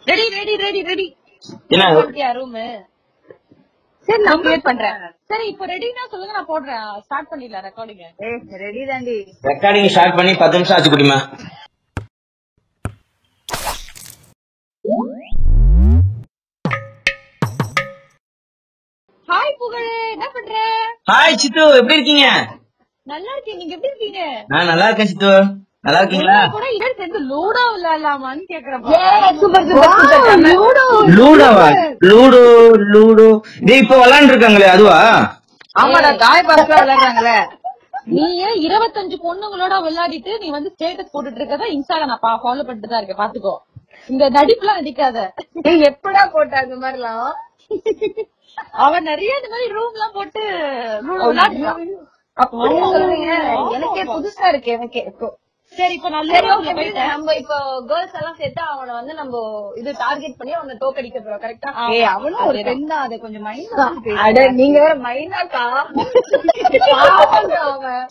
Ready ready ready ready என்ன room சரி நான் கிரியேட் பண்றேன் சரி இப்போ ரெடினா சொல்லுங்க நான் போடுறேன் ஸ்டார்ட் பண்ணிடலாம் ரெக்கார்டிங் ஏய் ரெடி தாண்டி ரெக்கார்டிங் ஸ்டார்ட் பண்ணி பத்து நிமிஷம் ஆச்சு குடிமா ஹாய் புகழ் என்ன பண்ற ஹாய் சித்து எப்படி இருக்கீங்க நல்லா இருக்கேன் நீங்க எப்படி இருக்கீங்க நான் நல்லா இருக்கேன் சித்து நல்லா இருக்கீங்களா நான் கூட இதே சேர்ந்து லூடோ விளையாடலாமான்னு கேக்குறப்ப சூப்பர் சூப்பர் லூடோ லூடோவா லூடோ லூடோ டேய் இப்ப விளையாண்டு இருக்காங்களே அதுவா ஆமாடா தாய் பாஸ்ல விளையாடுறாங்களே நீ ஏன் இருபத்தஞ்சு பொண்ணுங்களோட விளையாடிட்டு நீ வந்து ஸ்டேட்டஸ் போட்டுட்டு இருக்கதா இன்ஸ்டால நான் ஃபாலோ பண்ணிட்டு தான் இருக்கேன் பாத்துக்கோ இந்த நடிப்புலாம் நடிக்காத ஏய் எப்படா போட்ட அந்த மாதிரிலாம் அவன் நிறைய இந்த மாதிரி ரூம் எல்லாம் போட்டு லூடோ விளையாடுறான் அப்படி சொல்றீங்க எனக்கே புதுசா இருக்கு எனக்கே இப்போ சரி இப்ப நான் சரி லூடோ okay, விடுங்க. நம்ம இப்போ கேர்ள்ஸ் எல்லாம் சேர்த்து அவனை வந்து நம்ம இது டார்கெட் பண்ணி அவனை தோக்கடிக்க போறோம் கரெக்டா ஏய் அவனும் ஒரு பெண் தான் அதை கொஞ்சம் மைண்டா அட நீங்க வேற மைண்டாக்கா அவன்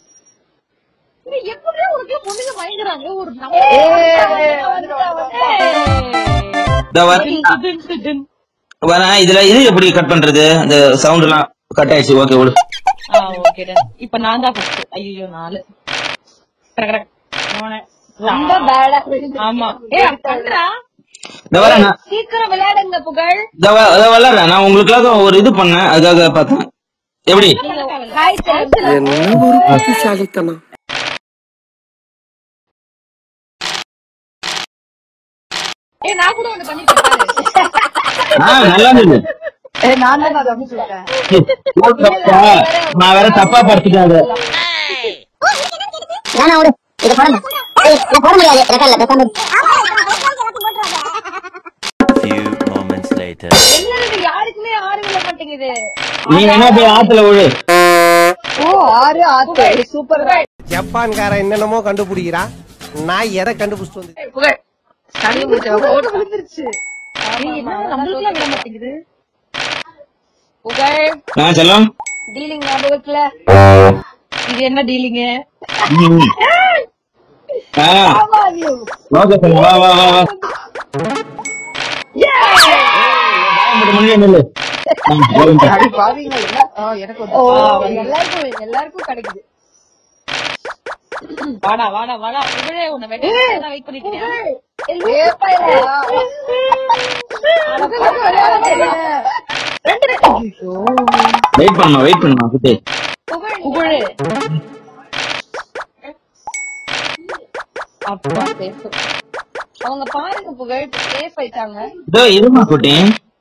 எப்படி உனக்கு பொண்ணுங்க பயங்கறாங்க ஒரு ஏய், வந்துட்டான், வந்துட்டான். இதோ வரேன். வரேன் இதுல இது எப்படி கட் பண்றது அந்த சவுண்ட் எல்லாம் கட் ஆயிடுச்சு ஓகே விடு ஓகே இப்ப நான் தான் ஃபர்ஸ்ட் ஐயோ நாலு டக் டக். மூணு. ரொம்ப பேடா ஆமா ஏ பண்றா இந்த வரேன் நான் சீக்கிரம் விளையாடுங்க புகழ் இதோ வ- இதோ விளையாடுறேன் நான் உங்களுக்காக ஒரு இது பண்ணேன் அதுக்காக பார்த்தேன் எப்படி ஹாய் சார் என்ன ஒரு புத்திசாலித்தனம் ஏ நான் கூட ஒண்ணு பண்ணிருக்கேன் ஆ நல்லா இருந்தது நான் தான் அதை வந்து சொல்றேன் தப்பா? நான் வேற தப்பா படுத்திட்டேன் அதை வேணா விடு இது போடணும் ஏய், இது போட முடியாது ரெக்கார்ட்ல பேசாம இரு. Few moments later. என்னது யாருக்குமே ஆறு விழ மாட்டேங்குது நீ வேணா போய் ஆத்துல விடு ஓ ஆறு ஆத்து சூப்பர் ஜப்பான்காரன் என்னென்னமோ கண்டுபிடிக்கிறான் நான் எதை கண்டுபிடிச்சிட்டு வந்து புகழ் தண்ணி முடிச்ச விழுந்துருச்சு என்ன நம்மளுக்குலாம் விட மாட்டேங்குது புகழ் ஆ செல்லம் டீலிங் ஞாபகத்துல இது என்ன டீலிங்க ம். ஆ ஓகே செல்லம் வா வா வா வா வாயை மூடு, முன்னாடியே நில்லு. ஆ, போதும். பாவீங்க எனக்கு ஓ எல்லாருக்கும் எல்லாருக்கும் கிடைக்குது வாடா வாடா வாடா புகழே உன்னை வெயிட் வெயிட் பண்ணிட்டு ஏப்பா வெயிட் பண்ணுமா வெயிட் பண்ணுமா குட்டி புகழே அப்பா சேஃப் அவங்க பாருங்க புகழ் சேஃப் ஆயிட்டாங்க இதோ இருமா குட்டி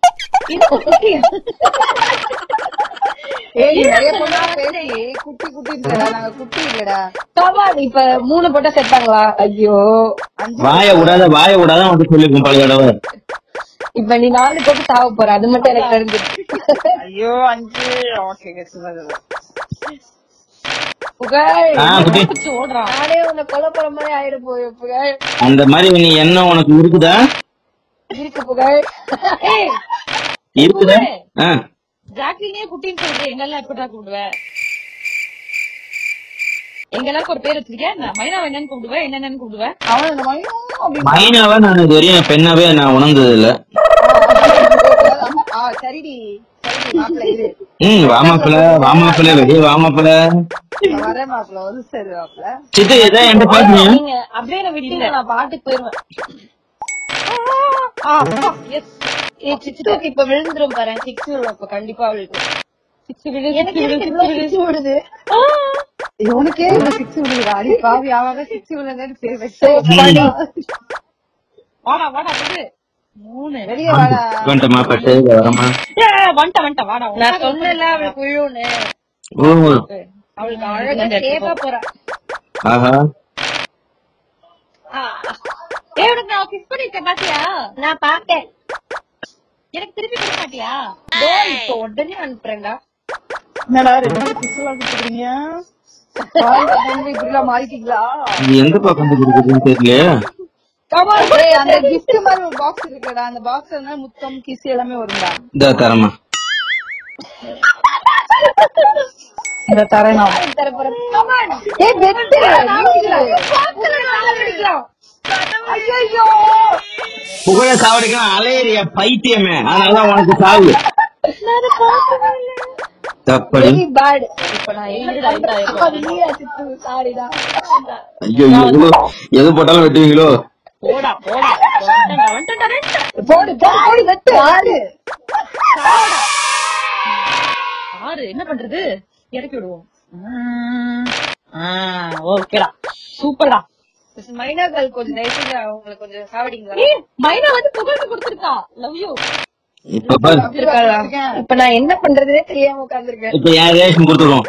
ஏய் நிறைய பொண்ணா பேசி குட்டி குட்டி இல்லடா நாங்க குட்டி இல்லடா சாப்பாடு இப்ப மூணு போட்டா செத்தாங்களா ஐயோ அஞ்சு வாய விடாத வாய விடாத வந்து சொல்லிருக்கோம் பல தடவை இப்ப நீ நாலு போட்டு சாவ போற அது மட்டும் எனக்கு தெரிஞ்சிருச்சு ஐயோ அஞ்சு ஓகே புகழ் ஆ குட்டி பிடிச்சு ஓடுறான் நானே உன்னை கொலை போற மாதிரி ஆயிடு போய் புகழ் அந்த மாதிரி நீ என்ன உனக்கு இருக்குதா இருக்கு புகழ் ஏய், இருக்குதா ஆ ஜாக்லினே குட்டின்னு சொல்றேன் எங்கெல்லாம் எப்படா கூப்பிடுவேன் எங்க எல்லாருக்கும் ஒரு பேர் வச்சிருக்கேன் என்ன மைனா என்னன்னு கூப்பிடுவேன் என்னென்னு கூப்பிடுவேன் அவன் இந்த மையம் அப்படி மைனாவா நான் இது வரையும் பெண்ணாவே நான் உணர்ந்தது இல்ல ஆ சரிடி சரிடி மாப்பிள்ள இரு ம் வாமாப்பிள வாமாப்பிள வெளியே வாமாப்பிள நான் வரேன் மாப்பிள்ள வந்து சரி மாப்பிள்ள சித்து எதா என்கிட்ட பாத்தீங்க நீங்க அப்படியே நான் விட்டீங்க நான் பாட்டுக்கு போயிருவேன் ஏ சிக்ஸ் இப்ப விழுந்துரும் பாரு சிக்ஸ் விழும் இப்ப கண்டிப்பா விழுது எனக்கு எதுக்கு இவ்வளவு சிக்ஸ் விழுது உனக்கே இவ்வளவு சிக்ஸ் விழுதுடா அடி பாவி ஆவாக சிக்ஸ் விழுந்தேன்னு பேர் வச்சு வாடா வாடா புது மூணு வெளியே வாடா வந்துட்டமா பட்டு வரமா ஏ, வந்துட்ட வந்துட்ட வாடா நான் சொன்னேன்ல அவளுக்கு விழுன்னு ஓ அவளுக்கு அழகா சேஃபா போறா ஆஹா ஏ உனக்கு நான் கிஸ் பண்ணிருக்கேன் பாத்தியா நான் பார்த்தேன் எனக்கு திருப்பி கொடுக்க மாட்டியா இதோ இப்ப உடனே அனுப்புறேன்டா என்னடா ரெண்டு பேரும் பிசுலாம் கொடுத்துக்கிறீங்க இப்படிலாம் மாறிட்டீங்களா இது எந்த பக்கம் இருக்குதுன்னு தெரியலையே ஏய், அந்த gift மாதிரி ஒரு பாக்ஸ் இருக்குடா அந்த பாக்ஸ் முத்தம் கிஸ் எல்லாமே வரும்டா இதா தரமா இந்த தரேன் நான் ஏய், வெட்டு. நீ பாக்ஸ்ல நாலு அடிக்கலாம். ஐயோ புகழ சாவடிக்கலாம் அலையறிய பைத்தியமே அதனாலதான் உனக்கு சாவு தப்படி வெரி பேட் இப்ப நான் என்ன இல்லடா, இல்லடா, இல்லடா. பண்றது நீயா சித்து சாரிடா ஐயோ எவ்வளவு எது போட்டாலும் வெட்டுவீங்களோ போடா போடா வந்துட்டேன்டா, வந்துட்டேன்டா, வந்துட்டேன். போடு போடு போடு வெட்டு ஆறு ஆறு என்ன பண்றது இறக்கி விடுவோம் உம். ஆ, ஓகேடா சூப்பர்டா மைனாக்கள் கொஞ்சம் தயவு செஞ்சு அவங்களுக்கு கொஞ்சம் சாவடிங்களா ஏய், மைனா வந்து புகழ்ந்து கொடுத்திருக்கா லவ் யூ இப்ப பாரு இப்ப நான் என்ன பண்றதுனே தெரியாம உட்கார்ந்துருக்கேன் இப்ப என் ரேஷன் கொடுத்துருவோம்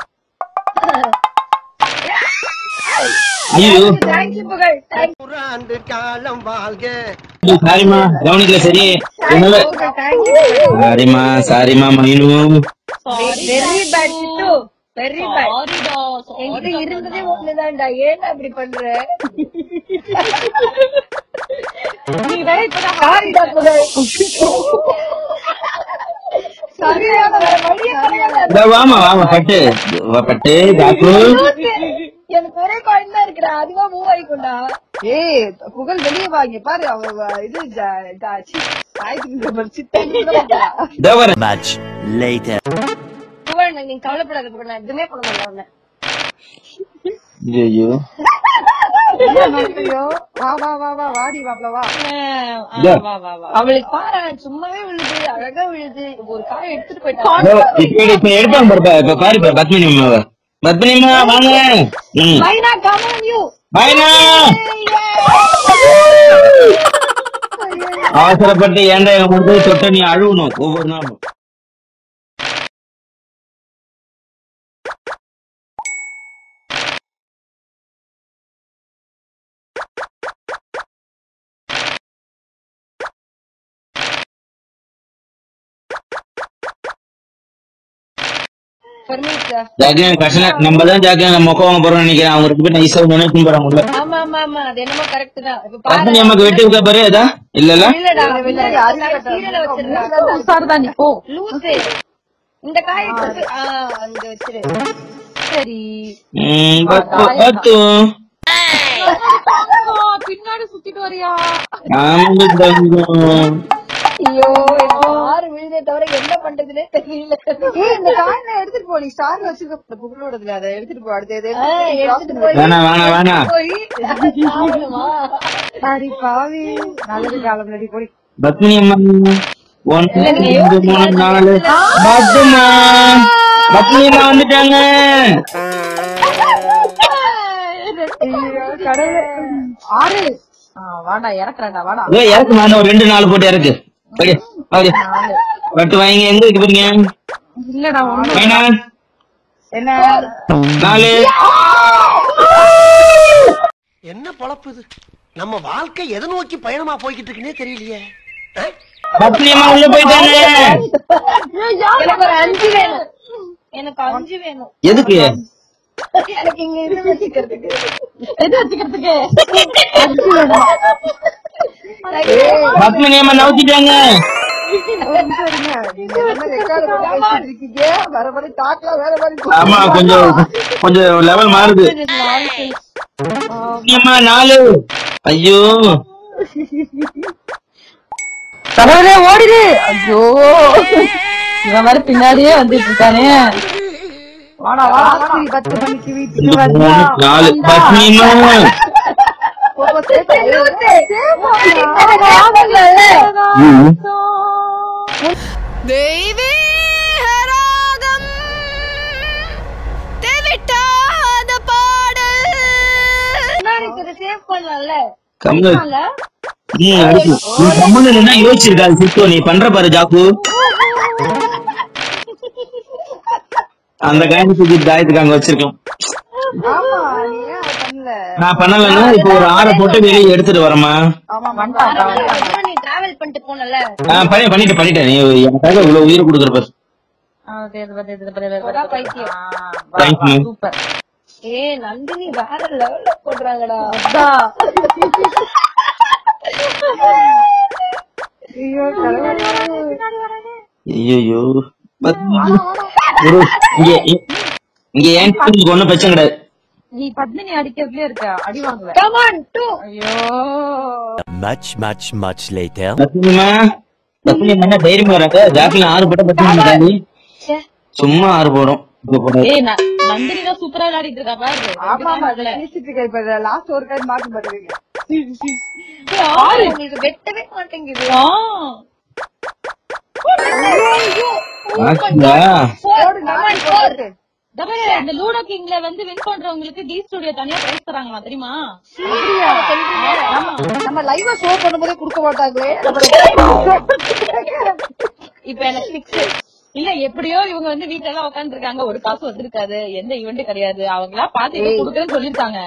ஐயோ தேங்க்யூ புகழ் தேங்க்யூ ஆண்டு காலம் வாழ்க சாரிமா கவனிக்கல சரி என்னவே தேங்க்யூ சாரிமா சாரிமா மைனு very bad Sidhu very bad சாரிடா என்கிட்ட இருந்ததே ஒண்ணுதான்டா ஏன்டா இப்படி பண்ற நீ வேற இப்பதான் சாரிடா புகழ் சரியான வேற வழியே கிடையாது இந்த வாமா வாமா பட்டு வா, பட்டு ஜாக்கு எனக்கு ஒரே காயின் தான் இருக்குடா அதுவா மூவ் ஆயிக்கொண்டா ஏய் புகழ் வெளியே வாங்க பாரு அவ வ- இது ஜ- ஜ- சி, காயத்துக்கு ஒரு சித்தம் இருக்குடா. இதோ வரேன் Much later. புகழ் நீ கவலைப்படாத புகழ் நான் எதுவுமே பண்ண மாட்டேன் அவனை. ஐயோ ஐயோ, வா வா வா வா வாடி வாப்ல வா இதோ. வா வா வா அவளுக்கு பாரு சும்மாவே விழுது அழகா விழுது ஒரு காய் எடுத்துட்டு போயிட்டா இதோ, இப்ப இப்ப எடுப்பாங்க பாருப்பா இப்ப பாரு இப்ப பத்மினி அம்மாவை பத்மினி அம்மா வாங்க ம் மைனா கம் ஆன் யூ பாய்னா அவசரப்பட்டு ஏன்டா எங்க வந்து தொட்ட நீ அழுவணும் ஒவ்வொரு நாளும் பர்மிஷா ஜாக்கு கஷ்டம் நம்ம தான் ஜாக்கு நம்ம மொக்க வாங்க போறோம்னு நினைக்கிறேன் அவங்க ரெண்டு பேரும் நைஸா நினைக்கும் போறாங்க உள்ள ஆமா ஆமா ஆமா அது என்னமோ கரெக்ட் தான் இப்ப பத்மினி பாரு அம்மாக்கு வெட்டி வைக்க பாரு ஏதா இல்லல்ல இல்லடா சீரியல வச்சிருக்கா சார் தான் நீ போ லூசு இந்த காய் எடுத்து ஆ அங்க வச்சிரு சரி ம், பத்து பத்து ஆ, பின்னாடி சுத்திட்டு வரியா ஆமாங்க தங்கம். ஐயோ எனக்கு ஆறு விழுதே தவிர என்ன பண்றதுனே தெரியல இந்த காயினை எடுத்துட்டு போ நீ ஸ்டார் வச்சிருக்க புகழோடதுல அதை எடுத்துட்டு போ அடுத்து எதை எடுத்துட்டு போய் வேணாம் வேணாம் வேணாம் போய் சாப்பிடுமா? சாரி பாவி நல்லது காலம் நடி போய் பத்மினி அம்மா ஒன்னு ரெண்டு மூணு நாலு பத்துமா பத்மினி அம்மா வந்துட்டாங்க ஆறு ஆ, வாடா இறக்குறேன்டா வாடா ஏ இறக்கு நான் ஒரு ரெண்டு நாலு போட்டு இறக்கு ஓகே ஓகே பட்டு வாங்கி எங்க வைக்க போறீங்க இல்லடா ஒண்ணு வேணா என்ன நாலு என்ன பொழப்பு இது நம்ம வாழ்க்கை எதை நோக்கி பயணமா போய்கிட்டு இருக்குன்னே தெரியலையே ஆ? பத்மினி அம்மா உள்ள போயிட்டாங்க எனக்கு ஒரு அஞ்சு வேணும் எனக்கு அஞ்சு வேணும் எதுக்கு எனக்கு இங்க இது வச்சுக்கிறதுக்கு எது வச்சுக்கிறதுக்கு பத்மினி அம்மா நவுத்திட்டாங்க வர வர டாக்லாம் வேற மாதிரி ஆமா கொஞ்சம் கொஞ்சம் லெவல் மாறுது பத்மினி அம்மா நாலு ஐயோ தலைவரே ஓடிடு ஐயோ இவன் வேற பின்னாடியே வந்துட்டு இருக்கானே வாடா வாடா வாடா. பத்து மணிக்கு வீட்டுக்கு மூணு நாலு பத்மினி அம்மா ம். சேவ் பண்ணல கம்மல் ம், அடிக்கு. நீ கம்முன்னு நின்னா யோசிச்சிருக்காது சித்து நீ பண்ற பாரு ஜாக்கு அந்த காயின் தூக்கி தாயத்துக்கு அங்க வச்சிருக்கலாம் ஆமா நீ ஏன் அதை பண்ணல நான் பண்ணலன்னா இப்ப ஒரு ஆறை போட்டு வெளியே எடுத்துட்டு வரமா அப்புறம் நீ டிராவல் பண்ணிட்டு போனல நான் பண்ணி பண்ணிட்டு பண்ணிட்டேன் நீ எனக்காக இவ்வளவு உயிர் கொடுக்குற பாரு ஆ, இது, இது, இது, இது, இது, இது, போடா இது. பைத்தியம். ஆ, வா, Thank வா, you. சூப்பர் ஏ நந்தினி வேற லெவல்ல போடுறாங்கடா ஐயோ ஐயோ இங்க இங்க ஏன் ஒன்னும் பிரச்சனை கிடையாது நீ பத்மினி அடிக்கிறதுலயே இருக்க அடி வாங்குவ கமான் டூ ஐயோ Much, much, much later. பத்மினிமா பத்மினி என்ன தைரியமா வராங்க ஜாக்கில ஆறு போட்ட பத்மினி தாண்டி சும்மா ஆறு போடும் இப்ப போட ஏய் ந- நந்தினி தான் சூப்பரா விளையாடிட்டு இருக்கா பாரு ஆமா ஆமா பேசிட்டு இருக்க இப்ப லாஸ்ட் ஒரு டைம் மார்க் பண்ணுவீங்க ஆறு உங்களுக்கு வெட்டவே மாட்டேங்குது ஆ. ஆச்சுங்களா போடு கமான் போடு தபே, இந்த லூடோ கிங்ல வந்து வின் பண்றவங்களுக்கு டி ஸ்டுடியோ தனியா பிரைஸ் தராங்களா தெரியுமா நம்ம லைவா ஷோ பண்ணும்போதே கொடுக்க மாட்டாங்களே இப்ப எனக்கு பிக்ஸ் இல்ல எப்படியோ இவங்க வந்து வீட்டுல எல்லாம் உட்கார்ந்து இருக்காங்க ஒரு காசு வந்திருக்காது எந்த ஈவெண்ட் கிடையாது அவங்க எல்லாம் பாத்து இப்ப குடுக்கறேன்னு சொல்லிருக்காங்க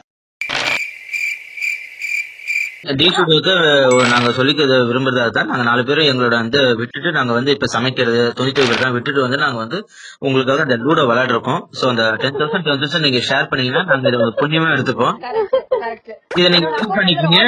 டீச்சுக்கு நாங்க சொல்லிக்க விரும்புறதா தான் நாங்க நாலு பேரும் எங்களோட வந்து விட்டுட்டு நாங்க வந்து இப்ப சமைக்கிறது துணி துவைக்கிறதா விட்டுட்டு வந்து நாங்க வந்து உங்களுக்காக இந்த லூடோ விளையாடுறோம் சோ அந்த டென் தௌசண்ட் டுவெல் தௌசண்ட் நீங்க ஷேர் பண்ணீங்கன்னா நாங்க இதை ஒரு புண்ணியமா எடுத்துப்போம் இதை நீங்க யூஸ் பண்ணிக்கீங்க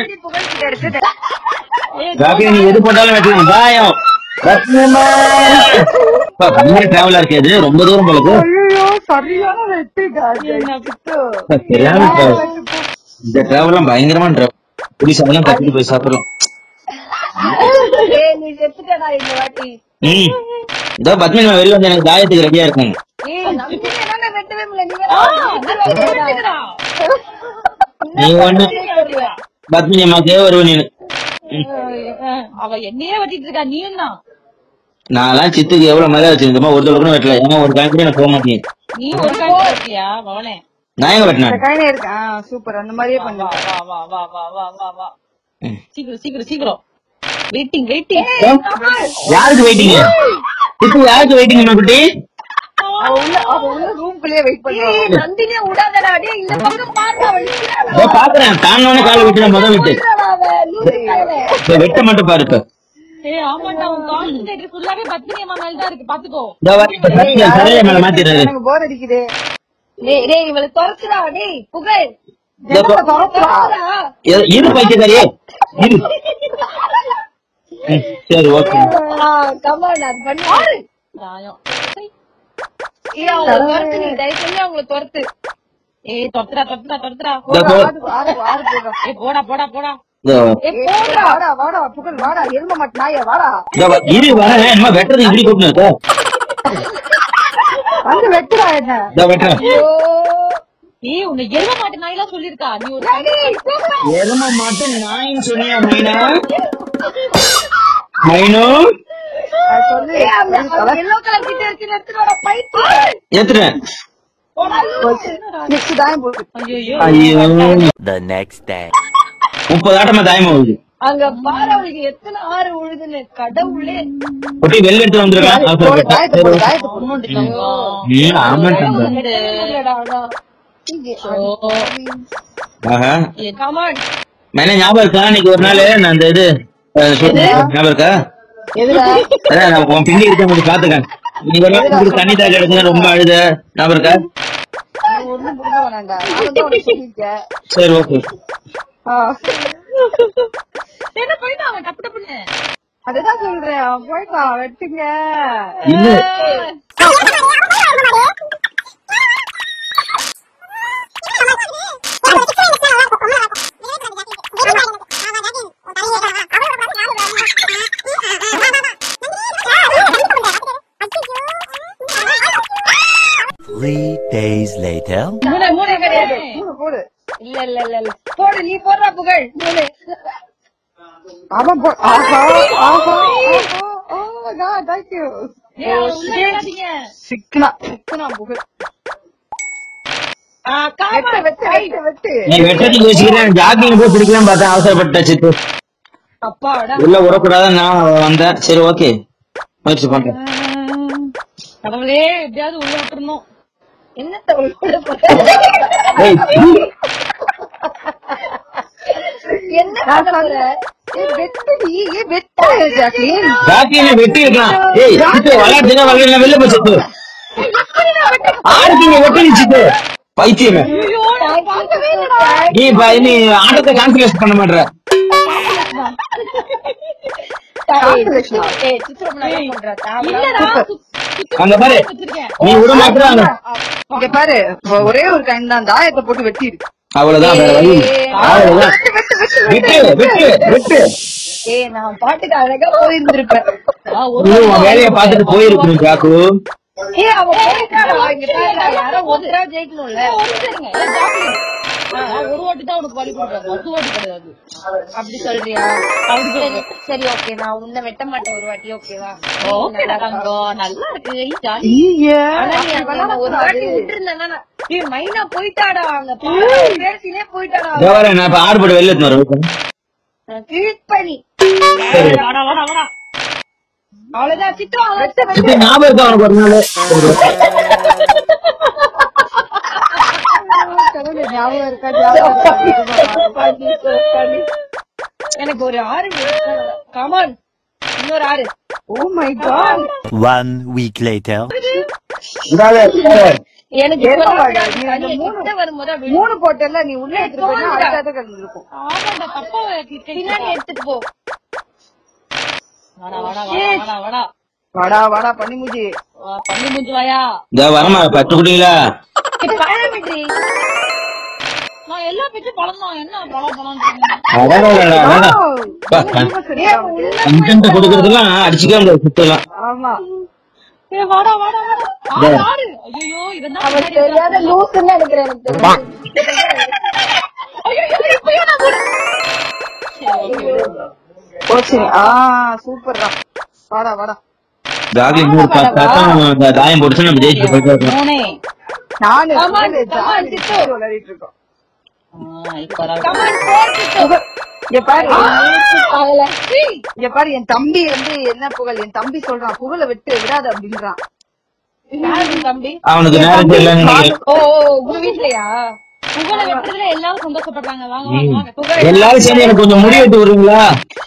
காப்பி நீங்க எது போட்டாலும் வெட்டலாம் தாயம் ரத்னமா டிராவலா இருக்கு இது ரொம்ப தூரம் போலுக்கு ஐயோ சரியான வெட்டு சரியான travel. இந்த டிராவல்லாம் பயங்கரமான டிராவல் புதுசா எல்லாம் கட்டிட்டு போய் சாப்பிடலாம் ஏய், நீ செத்துட்டடா இந்த வாட்டி ம் இதோ பத்மினி வெளிய வந்து எனக்கு தாயத்துக்கு ரெடியா இருக்கும் ஏய் நம்பிக்கை என்னால வெட்டவே முடியல நீ வேற வெட்டுக்கிறா. நீ ஒண்ணு பத்மினி அம்மாக்கே வருவ நீனு அஹ், அவ என்னையே வெட்டிட்டு இருக்கா நீயும் தான் நான்லாம் சித்துக்கு எவ்வளவு மரியாதை வச்சிருந்தோமா ஒரு தடவை கூட வெட்டல ஏன்னா ஒரு காயம் கூட எனக்கு போக மாட்டேன் நீ ஒரு காசு வெட்டியா மவனே நான் எங்க வெட்டினேன் கைனே இருக்கு ஆ சூப்பர் அந்த மாதிரியே வா பண்ணு வா வா வா வா வா வா வா ம். சீக்கிரம் சீக்கிரம் சீக்கிரம் வெயிட்டிங் வெயிட்டிங் யாருக்கு வெயிட்டிங் சித்து யாருக்கு வெயிட்டிங் குட்டி அவ உள்ள அவ உள்ள ரூம்குள்ளேயே வெயிட் பண்ணுவா ஏய், நந்தினியா விடாதடா டேய் இந்த பக்கம் பாருடா வலிக்குதுடா இதோ பாக்குறேன் தானோன்னு காலை விட்டு முத விட்டு அவ லூசு பயலே. இப்ப வெட்ட மட்டும் பாரு இப்ப ஏய் ஆமாண்டா உன் கான்சென்ட்ரேட் ஃபுல்லாவே பத்மினி அம்மா மேல தான் இருக்கு பாத்துக்கோ இதோ வர இப்ப சரையில சரையில மேல மாத்திடுறாரு எனக்கு போர் அடிக்குது டேய் டேய் இவள துரத்துடா டேய் புகழ் இதோ போ- துரத்துடா இரு- இரு பைத்தியக்காரியே இரு ம், சரி ஓகே கமான் அது பண்ணி நியாயம் ஏய் அவங்கள துரத்து நீ தயவு செஞ்சு அவங்கள துரத்து ஏய் தொத்துறா தொத்துறா தொத்துறா இதோ போ- ஆறு ஆறு போடுறா ஏய் போடா போடா போடா இதோ ஏய் போடா வாடா வாடா புகழ் வாடா எரும மாட்டு நாயா வாடா இதோ வா- இரு வரேன் என்னமா வெட்டுறது இப்படி கூப்பிட்டு இருக்கா வந்து வெட்டுடா என்ன இதோ வெட்டுறேன் ஐயோ ஏய் உன்னை எருவ மாட்டு நாயெல்லாம் சொல்லிருக்கா நீ ஒரு டேய் புகழ் எரும மாட்டு நாயின்னு சொன்னியா மைனா மைனு அது சொல்லு ஏய் அந்த எல்லோ கலர் கிட்ட இருக்கு எடுத்துடா பைத்து ஏத்துறேன் நெக்ஸ்ட் தாயம் போட்டு ஐயோ ஐயோ The next day. முப்பது ஆட்டமா தாயமா வருது அங்க பாரு அவளுக்கு எத்தனை ஆறு உழுதுன்னு கடவுளே குட்டி வெளில எடுத்து வந்திருக்கான் போடு, தாயத்தை போடு தாயத்தை போடு அமௌண்ட் தங்கம் ம், ஆமாண்டாங்க. இல்லடா அதான் ஆஹா கமான் மேலே ஞாபகம் இருக்கா இன்னைக்கு ஒரு நாள் நான் அந்த இது அஹ், சொல்லு, ஞாபகம் இருக்கா எதுடா அதான் நான் உன் பின்னாடி இருக்க உங்களுக்கு பாத்துக்கேன் நீ ஒரு நாள் உங்களுக்கு தண்ணி தாக எடுங்க ரொம்ப அழுத ஞாபகம் இருக்கா நீ ஒண்ணும் புரிய வேணாண்டா நான் தான் உனக்கு சொல்லியிருக்கேன் சரி ஓகே ஆ. என்ன போயிட்டு அவன் டப்பு டப்புன்னு அதுதான் சொல்றேன் அவன் போயிட்டான் வெட்டுங்க இல்ல Three days later. மூணு மூணு கிடையாது மூணு போடு இல்ல இல்ல இல்ல இல்ல போடு நீ போடுறா புகழ் மூணு அவன் போ ஆஹா ஆஹா ஆஹா தேங்க்யூ ஏய், அவன் உள்ள விடாதீங்க. சிக்கனா சிக்கனா புகழ் ஆ, வெட்டு காமா. வெட்டு வெட்டு வெட்டு நீ வெட்டத்துக்கு யோசிக்கிறேன் ஜாக்கிங் போய் பிடிக்கலாம் பார்த்தேன் அவசரப்பட்ட சித்து அப்பாடா உள்ள விடக்கூடாதுன்னு நான் வந்தேன் சரி ஓகே முயற்சி பண்றேன் கடவுளே எப்படியாவது உள்ள விட்டுறணும் என்னத்த உள்ள போற ஏய், என்ன பண்ண போற ஏய், வெட்டுடி ஏய் வெட்டு ஜாக்லின் ஜாக்கினை வெட்டி இருக்கலாம் ஏய் சித்து விளையாட்டுங்க விளையாட வெளில போய் சித்து ஆடுக்கீங்க வெட்டி சித்து பைத்தியமே ஐயோ நான் பார்க்கவே இல்லடா. நீ இப்ப நீ ஆட்டத்தை கான்சன்ட்ரேட் பண்ண மாட்டற ஏய் சித்திரம் நான் பண்றா இல்லடா சு- சுத்தி அங்க பாரு வச்சிருக்கேன் நீ விட மாட்டற அங்க இங்க பாரு ஒ- ஒரே ஒரு டைம் தான் தாயத்தை போட்டு வெட்டிடு அவ்வளவுதான் வேற வழி இல்ல. அவ்வளவுதான் விட்டு விட்டு விட்டு ஏய் நான் பாட்டுக்கு அழகா போயிருந்திருப்பேன் ஆ, ஒரு நீ உன் வேலையை பார்த்துட்டு போயிருக்கணும் ஜாக்கு ஏய் அவ போயிட்டாடா இங்க பாரு யாரோ ஒருத்தரா ஜெயிக்கணும்ல ஒரு நிமிஷம் இருங்க. ஏய், ஜாக்லின். ஆ, நான் ஒரு வாட்டி தான் உனக்கு வழி கொடுக்குறேன் பத்து வாட்டி கிடையாது அப்படி சொல்றியா சரி சரி ஓகே நான் உன்னை வெட்ட மாட்டேன் ஒரு வாட்டி ஓகேவா ஓகேடா தங்கம் நல்லா இருக்கு ஜாலி ஆனா நீ அங்க என்ன ஒரு வாட்டி விட்டுருந்தேன்னா நான்- ஏய் மைனா போயிட்டாடா அங்க பாரு பேசினே போயிட்டாடா இதோ வரேன் நான் இப்ப ஆறு போட்டு வெளில எடுத்துன்னு வரேன் கீழ்பணி சரி வாடா வாடா வாடா அவ்வளவுதான் சித்தம் வெட்ட வெட்ட சித்தி, ஞாபகம் இருக்கா உனக்கு ஒரு நாள் ஞாபகம் இருக்கா ஞாபகம் இருக்கா? எனக்கு ஒரு ஆறு கமான் இன்னொரு ஆறு Oh my god. One week later. எனக்கு ஏன் இப்ப பாரு, தான் நீ அந்த நீ மூணு- கிட்ட வரும்போது அப்படி மூணு போட்டல நீ உள்ள எடுத்துட்டு போனா அடுத்த கிடந்து இருக்கும் ஆமாண்டா தப்பா கிளிக் பின்னாடி எடுத்துட்டு போ வாடா வாடா வாடா வாடா வாடா வாடா வாடா பண்ணிமுஜி வா, பண்ணி முடிஞ்சு வாயா இதோ வரமா பட்டு குடிங்களா பழம் விட்ரி நான் எல்லா பேச்சும் பழம் தான் என்ன பழம் பழம் கண்டென்ட் கொடுக்கறதெல்லாம் அடிச்சுக்கவே முடியாது சுத்தலாம் ஆமா ஏ வாடா வாடா வாடா ஆடு ஆடு ஐயோ இவன் தான் அவன் தெரியாத லூசுன்னு நினைக்கிறேன் எனக்கு தெரியும். போச்சு ஆ சூப்பர் தான் வாடா வாடா ஜாகி இன்னொரு பத்தாட்டம் இந்த தாயம் போட்டு நம்ம ஜெயிச்சு போயிட்டு இருக்கோம் மோனே நானு Come on, jolly come on, Sidhu. விளையாடிட்டு இருக்கோம் ஆ, இப்ப வரா. Come on, four சித்து. இங்க பாரு பகல. இங்க பாரு என் தம்பி வந்து என்ன புகழ் என் தம்பி சொல்றான் புகழை விட்டு விடாத அப்படின்றான் யாரு தம்பி அவனுக்கு நேரம் இல்லைன்னு நினைக்கிறேன் ஓ ஓ, உங்க வீட்லயா புகழை வெட்டுறதுல எல்லாரும் சந்தோஷப்படுறாங்க வாங்க வாங்க வாங்க புகழ் எல்லாரும் சேர்ந்து எனக்கு கொஞ்சம் முடி வெட்டி விடுறீங்களா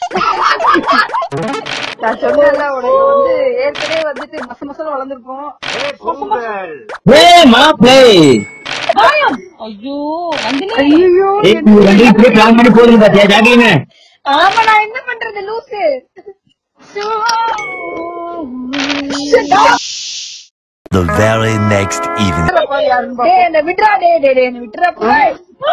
நான் சொன்னேன்ல உனக்கு வந்து ஏற்கனவே வந்துட்டு மச மசம் வளர்ந்துருப்போம் ஏய் மாப்ளே தாயம் ஐயோ நந்தினி ஐயோ ஏய் நீ ரெண்டு இப்படியே பிளான் பண்ணி போடுங்க பாத்தியா ஜாகின்னு ஆமா நான் என்ன பண்றது லூசு The very next evening. டேய் என்ன விட்றா டேய் டேய் டேய் என்ன விட்றா புகழ்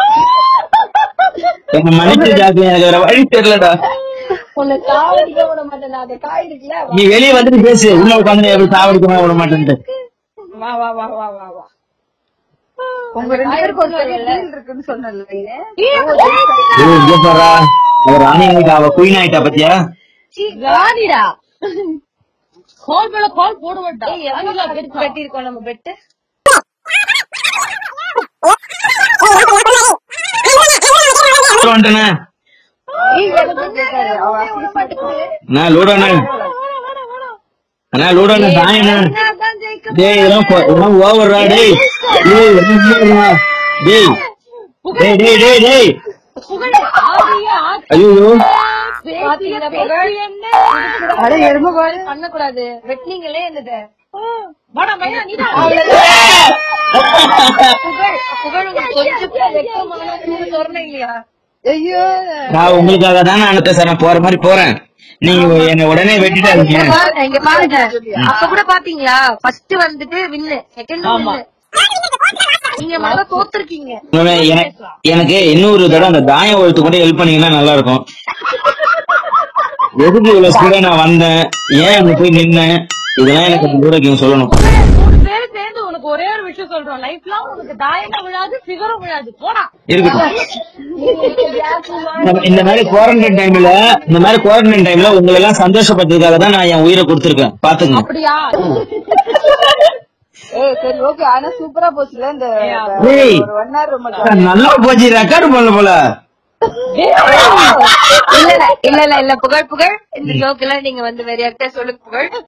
என்ன மன்னிச்சு ஜாகி எனக்கு வேற வழி தெரியலடா உன்னை சாவடிக்க விட மாட்டேன் நான் அந்த காய் இருக்குல்ல நீ வெளியே வந்துட்டு பேசு உள்ள உட்காந்து எப்படி சாவடிக்கமா விட மாட்டேன்ட்டு வா வா வா வா வா வா உங்க ரெண்டு பேருக்கு ஒரு பெரிய deal இருக்குன்னு சொன்னேன்ல ஏய் இங்க பாரா அவ ராணி ஆயிட்டா அவ குயின் ஆயிட்டா பாத்தியா ராணிடா கால் மேல கால் போட மாட்டா ஏய் எவ்வளவு பெட் கட்டியிருக்கோம் நம்ம பெட்டு வந்துட்டேனே ஏய் எனக்கு வந்து ஒரு பாட்டுக்கு நான் லூடானே அண்ணா லூடானே தாயண்ணே நான் ஜெயிக்க டேய் இதெல்லாம் கொ- இதெல்லாம் ஓவர்ரா டேய் டேய் இதெல்லாம் ஓவர்ரா. டேய் டேய் டேய் டேய் டேய் புகழ் ஆதியா ஐயோ பாத்தீங்களா புகழ் அட எருமை பாரு பண்ணக்கூடாது வெட்டினீங்களே என்னது வாடா மைனா நீ புகழ் புகழ் உங்களுக்கு கொஞ்சம் கூட வெட்கமான சூடு சொரணை இல்லையா ஐயோ நான் உங்களுக்காக தான் நான் பேசுறேன் போற மாதிரி போறேன் நீங்க என்ன உடனே வெட்டிட்டாதீங்க பாருங்க, இங்க பாருங்க அப்ப கூட பாத்தீங்களா ஃபர்ஸ்ட் வந்துட்டு வின்னு செகண்ட் வின்னு நீங்க முதல்ல தோத்துருக்கீங்க உண்மையா எனக்கு எனக்கு இன்னொரு தடவை அந்த தாயம் ஒழுத்து கூட ஹெல்ப் பண்ணீங்கன்னா நல்லா இருக்கும் எதுக்கு இவ்வளவு ஸ்பீடா நான் வந்தேன் ஏன் அங்க போய் நின்னேன் இதெல்லாம் எனக்கு தூரக்கிங்க சொல்லணும் மூணு பேரும் சேர்ந்து உனக்கு ஒரே ஒரு விஷயம் சொல்றோம் லைஃப் லாங் உனக்கு தாயமும் விழாது ஃபிகரும் விழாது போடா இருக்கட்டும் நம்ம இந்த மாதிரி குவாரண்டைன் டைம்ல இந்த மாதிரி குவாரண்டைன் டைம்ல உங்களை எல்லாம் சந்தோஷப்பட்டதுக்காக தான் நான் என் உயிரை கொடுத்துருக்கேன் பாத்துங்க அப்படியா ஏய் சரி ஓகே ஆனா சூப்பரா போச்சுல இந்த ஏய். ஒரு ஒன் ஹவர் ரொம்ப நல்லா போச்சு ரெக்கார்டு பண்ணல போல இல்ல இல்ல இல்ல இல்ல இல்ல புகழ் புகழ் இந்த ஜோக் எல்லாம் நீங்க வந்து வேற யார்கிட்ட சொல்லுங்க புகழ்